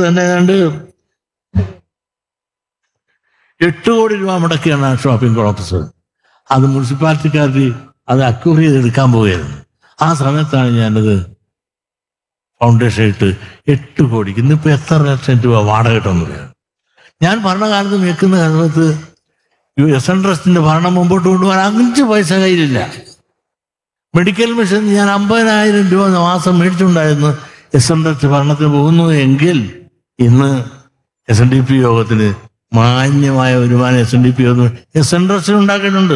തന്നെ ഏതാണ്ട് എട്ട് കോടി രൂപ മുടക്കിയാണ് ആ ഷോപ്പിംഗ് കോംപ്ലക്സ് അത് മുനിസിപ്പാലിറ്റിക്കാർ അത് അക്യൂർ ചെയ്ത് എടുക്കാൻ പോവുകയായിരുന്നു ആ സമയത്താണ് ഞാനത് ഫൗണ്ടേഷൻ ഇട്ട് എട്ട് കോടിക്ക് ഇന്നിപ്പോ എത്ര ലക്ഷം രൂപ വാടക കിട്ടുമെന്ന് പറയാം ഞാൻ ഭരണകാലത്ത് വെക്കുന്ന കാലത്ത് യു എസ് എൻ ട്രസ്റ്റിന്റെ ഭരണം മുമ്പോട്ട് കൊണ്ടുപോകാൻ അഞ്ച് പൈസ കയ്യിലില്ല മെഡിക്കൽ മിഷൻ ഞാൻ അമ്പതിനായിരം രൂപ മാസം മേടിച്ചുണ്ടായിരുന്നു എസ് എൻ ട്രസ്റ്റ് ഭരണത്തിന് പോകുന്നു എങ്കിൽ ഇന്ന് എസ് എൻ ഡി പി യോഗത്തിന് മാന്യമായ വരുമാനം എസ് എൻ ഡി പി യോഗത്തിന് എസ് എൻ ട്രസ്റ്റിന് ഉണ്ടാക്കിയിട്ടുണ്ട്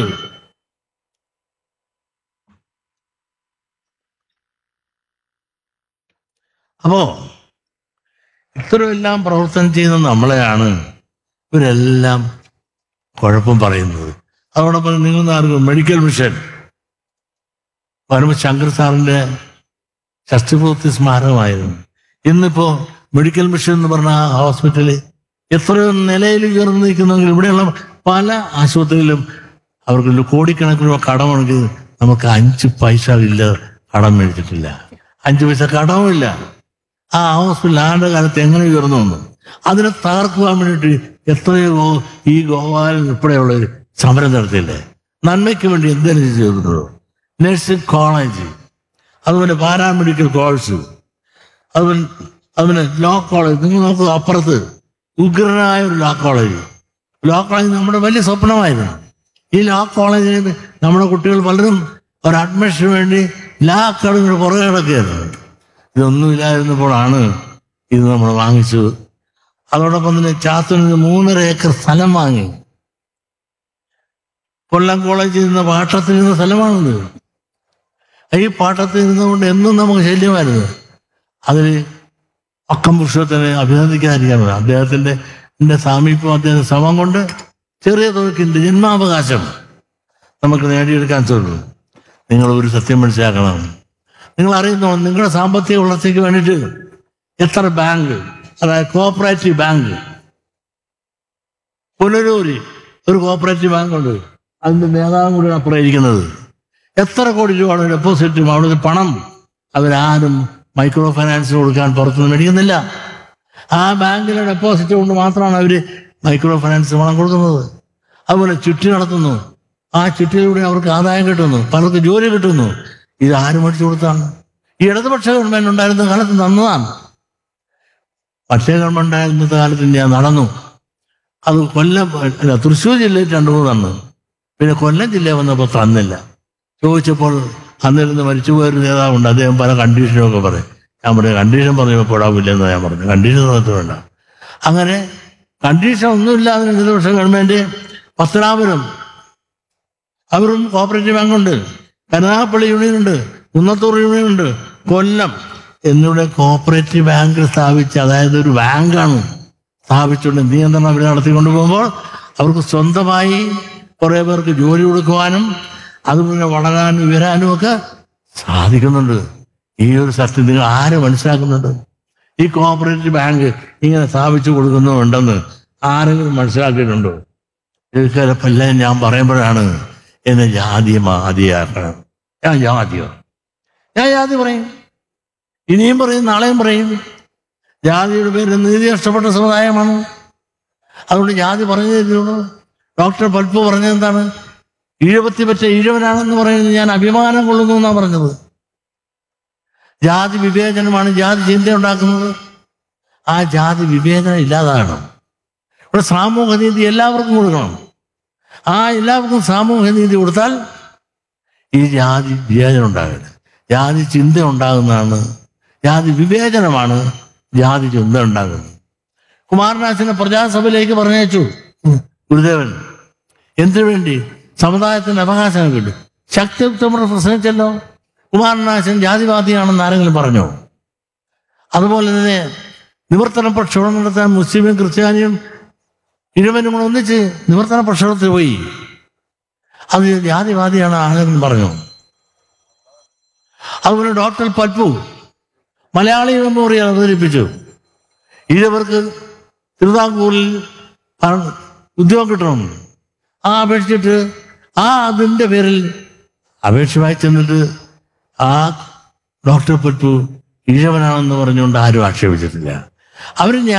അപ്പോ ഇത്രയെല്ലാം പ്രവർത്തനം ചെയ്യുന്ന നമ്മളെയാണ് ഇവരെല്ലാം കുഴപ്പം പറയുന്നത് അതോടൊപ്പം നിങ്ങൾ ആർക്കും മെഡിക്കൽ മിഷൻ വരുമ്പോൾ ശങ്കർ സാറിന്റെ ഷഷ്ടിപൂർത്തി സ്മാരകമായിരുന്നു ഇന്നിപ്പോ മെഡിക്കൽ മിഷൻ എന്ന് പറഞ്ഞ ആ ഹോസ്പിറ്റല് എത്രയോ നിലയിൽ ഉയർന്നു നിൽക്കുന്നെങ്കിൽ ഇവിടെയുള്ള പല ആശുപത്രിയിലും അവർക്ക് കോടിക്കണക്കിന് രൂപ കടമുണ്ടെങ്കിൽ നമുക്ക് അഞ്ച് പൈസ ഇല്ല കടം മേടിച്ചിട്ടില്ല അഞ്ച് പൈസ കടവുമില്ല ആ ഹോസ്പിറ്റൽ ആരുടെ കാലത്ത് എങ്ങനെ ഉയർന്നു വന്നു അതിനെ തകർക്കുവാൻ വേണ്ടിയിട്ട് എത്രയോ ഗോ- ഈ ഗോപാലൻ ഉൾപ്പെടെയുള്ളവർ സമരം നടത്തിയില്ലേ നന്മയ്ക്ക് വേണ്ടി എന്തെങ്കിലും ചെയ്തിട്ടുണ്ടോ നഴ്സിംഗ് കോളേജ് അതുപോലെ പാരാമെഡിക്കൽ കോഴ്സ് അതുപോലെ അതുപോലെ ലോ കോളേജ് നിങ്ങൾ നോക്കൂ അപ്പുറത്ത് ഉഗ്രനായ ഒരു ലോ കോളേജ് ലോ കോളേജ് നമ്മുടെ വലിയ സ്വപ്നമായിരുന്നു ഈ ലോ കോളേജിൽ നമ്മുടെ കുട്ടികൾ പലരും ഒരു അഡ്മിഷന് വേണ്ടി ലാ അക്കാഡമിയുടെ പുറകെ കിടക്കുകയായിരുന്നു ഇതൊന്നുമില്ലായിരുന്നപ്പോഴാണ് ഇത് നമ്മൾ വാങ്ങിച്ചത് അതോടൊപ്പം തന്നെ ചാത്തൂരിന് മൂന്നര ഏക്കർ സ്ഥലം വാങ്ങി കൊല്ലം കോളേജിൽ നിന്ന് പാട്ടത്തിൽ ഇരുന്ന സ്ഥലമാണിത് ഈ പാട്ടത്തിൽ ഇരുന്നുകൊണ്ട് എന്നും നമുക്ക് ശല്യമായിരുന്നു അതിൽ അക്കം പുരുഷത്തിനെ അഭിനന്ദിക്കാതിരിക്കാൻ പറ്റില്ല. അദ്ദേഹത്തിന്റെ എന്റെ സാമീപ്യം അദ്ദേഹം ശ്രമം കൊണ്ട് ചെറിയ തുകയ്ക്കുണ്ട് ജന്മാവകാശം നമുക്ക് നേടിയെടുക്കാൻ സാധിക്കും നിങ്ങൾ ഒരു സത്യം മനസ്സിലാക്കണം നിങ്ങൾ അറിയുന്നു നിങ്ങളുടെ സാമ്പത്തിക വളർച്ചയ്ക്ക് വേണ്ടിയിട്ട് എത്ര ബാങ്ക് അതായത് കോപ്പറേറ്റീവ് ബാങ്ക് പുനരൂര് ഒരു കോപ്പറേറ്റീവ് ബാങ്ക് ഉണ്ട് അതിന്റെ നേതാവും കൂടി അപ്പുറം ഇരിക്കുന്നത് എത്ര കോടി രൂപയാണ് ഡെപ്പോസിറ്റും അവിടുത്തെ പണം അവരാരും മൈക്രോ ഫൈനാൻസിന് കൊടുക്കാൻ പുറത്തുനിന്ന് മേടിക്കുന്നില്ല ആ ബാങ്കിലെ ഡെപ്പോസിറ്റ് കൊണ്ട് മാത്രമാണ് അവര് മൈക്രോ ഫൈനാൻസ് പണം കൊടുക്കുന്നത് അതുപോലെ ചുറ്റി നടത്തുന്നു ആ ചുറ്റിലൂടെ അവർക്ക് ആദായം കിട്ടുന്നു പലർക്ക് ജോലി കിട്ടുന്നു ഇത് ആര് മേടിച്ചു കൊടുത്താണ് ഈ ഇടതുപക്ഷ ഗവൺമെന്റ് ഉണ്ടായിരുന്ന കാലത്ത് നന്നതാണ് പക്ഷേ ഗവൺമെന്റ് ഉണ്ടായിരുന്ന കാലത്ത് ഞാൻ നടന്നു അത് കൊല്ലം അല്ല തൃശ്ശൂർ ജില്ലയിൽ രണ്ടു മൂന്ന് തന്നു പിന്നെ കൊല്ലം ജില്ല വന്നപ്പോൾ തന്നില്ല ചോദിച്ചപ്പോൾ അന്നിരുന്ന് മരിച്ചുപോയൊരു നേതാവുണ്ട് അദ്ദേഹം പല കണ്ടീഷനും ഒക്കെ പറയും ഞാൻ പറഞ്ഞു കണ്ടീഷൻ പറഞ്ഞപ്പോൾ പോടാവില്ലെന്ന് ഞാൻ പറഞ്ഞു കണ്ടീഷൻ തന്നിട്ട് വേണ്ട അങ്ങനെ കണ്ടീഷൻ ഒന്നുമില്ലാതെ ഇടതുപക്ഷ ഗവൺമെന്റ് പത്തനാപുരം അവരും കോപ്പറേറ്റീവ് ബാങ്ക് ഉണ്ട് കരുനാഗപ്പള്ളി യൂണിയൻ ഉണ്ട് കുന്നത്തൂർ യൂണിയൻ ഉണ്ട് കൊല്ലം എന്നിവിടെ കോപ്പറേറ്റീവ് ബാങ്ക് സ്ഥാപിച്ച് അതായത് ഒരു ബാങ്കാണ് സ്ഥാപിച്ചുകൊണ്ട് നിയന്ത്രണം ഇവിടെ നടത്തിക്കൊണ്ട് പോകുമ്പോൾ അവർക്ക് സ്വന്തമായി കുറെ പേർക്ക് ജോലി കൊടുക്കുവാനും അതുപോലെ വളരാനും ഉയരാനും ഒക്കെ സാധിക്കുന്നുണ്ട് ഈ ഒരു സത്യം നിങ്ങൾ ആര് മനസ്സിലാക്കുന്നുണ്ട് ഈ കോപ്പറേറ്റീവ് ബാങ്ക് ഇങ്ങനെ സ്ഥാപിച്ചു കൊടുക്കുന്നുണ്ടെന്ന് ആരെങ്കിലും മനസ്സിലാക്കിയിട്ടുണ്ടോ ഇതൊക്കെ ഞാൻ പറയുമ്പോഴാണ് എന്നെ ജാതി മാതിയാക്കണം ഞാൻ ജാതിയോ ഞാൻ ജാതി പറയും ഇനിയും പറയും നാളെയും പറയും ജാതിയുടെ പേരിൽ നീതി നഷ്ടപ്പെട്ട സമുദായമാണ് അതുകൊണ്ട് ജാതി പറഞ്ഞു തരുള്ളൂ ഡോക്ടർ പൽപ്പ് പറഞ്ഞത് എന്താണ് ഈഴപത്തി പറ്റ ഈഴവനാണെന്ന് പറയുന്നത് ഞാൻ അഭിമാനം കൊള്ളുന്നു എന്നാണ് പറഞ്ഞത് ജാതി വിവേചനമാണ് ജാതി ചിന്ത ഉണ്ടാക്കുന്നത് ആ ജാതി വിവേചനം ഇല്ലാതാകണം ഇവിടെ സാമൂഹ്യ നീതി എല്ലാവർക്കും കൊടുക്കണം ആ എല്ലാവർക്കും സാമൂഹ്യ നീതി കൊടുത്താൽ ഈ ജാതി വിവേചനം ഉണ്ടാകരുത് ജാതി ചിന്ത ഉണ്ടാകുന്നതാണ് ജാതി വിവേചനമാണ് ജാതി ചിന്ത ഉണ്ടാകുന്നത് കുമാരനാശനെ പ്രജാസഭയിലേക്ക് പറഞ്ഞയച്ചു ഗുരുദേവൻ എന്തിനു വേണ്ടി സമുദായത്തിന്റെ അവകാശം കിട്ടും ശക്തിയുക്തമർ പ്രസംഗിച്ചല്ലോ കുമാരനാശൻ ജാതിവാദിയാണെന്ന് ആരെങ്കിലും പറഞ്ഞോ അതുപോലെ തന്നെ നിവർത്തന പ്രക്ഷോഭം നടത്താൻ മുസ്ലിമും ക്രിസ്ത്യാനിയും ഇരുവനും കൂടെ ഒന്നിച്ച് നിവർത്തന പ്രക്ഷോഭത്തിൽ പോയി അത് ജാതിവാദിയാണ് ആരെങ്കിലും പറഞ്ഞു അതുപോലെ ഡോക്ടർ പൽപ്പു മലയാളി മെമ്മോറിയൽ അവതരിപ്പിച്ചു ഇരുവർക്ക് തിരുവിതാംകൂറിൽ പ- ഉദ്യോഗം കിട്ടണം ആ അപേക്ഷിച്ചിട്ട് ആ അതിൻ്റെ പേരിൽ അപേക്ഷമായി ചെന്നിട്ട് ആ ഡോക്ടർ പൽപ്പു ഈഴവനാണെന്ന് പറഞ്ഞുകൊണ്ട് ആരും ആക്ഷേപിച്ചിട്ടില്ല അവർ